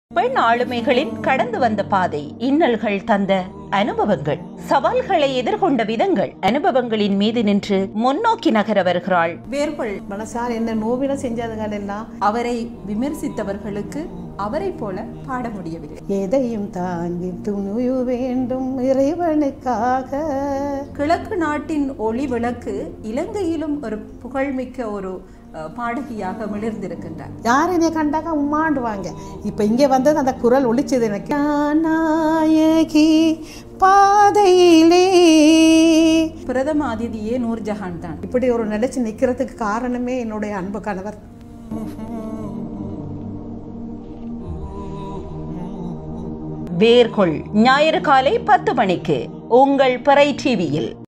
பெண் ஆளுமைகளின் கடந்து வந்த பாதை இன்னல்கள் தந்த அனுபவங்கள் சவால்களை எதிர்கொண்ட விதங்கள் அனுபவங்களின் மீது நின்று முன்னோக்கி நகர வருகிறாள் வேர்கள் மனசால் என்ன நோவில செஞ்சதுகள் எல்லாம் அவரை விமர்சித்தவர்களுக்கு அவரை போல பாட முடியவில்லை எதையும் தாங்கி துணிவு வேண்டும் இறைவனுக்காக கிழக்கு நாட்டின் ஒளி விளக்கு இலங்கையிலும் ஒரு புகழ்மிக்க ஒரு அஹ், பாடகியாக மிளிர்ந்திருக்கின்றார் யார் என்னை கண்டாக்க உம்மாண்டுவாங்க இப்போ இங்கே வந்தது அந்த குரல் ஒலிச்சது எனக்கு நாயகி பாதையிலே பிரதம அதிதியே நூர்ஜஹான் தான் இப்படி ஒரு நிலைச்சு நிற்கிறதுக்கு காரணமே என்னுடைய அன்பு கணவர் வேர்கொள் ஞாயிறு காலை பத்து மணிக்கு உங்கள் பிறை டிவியில்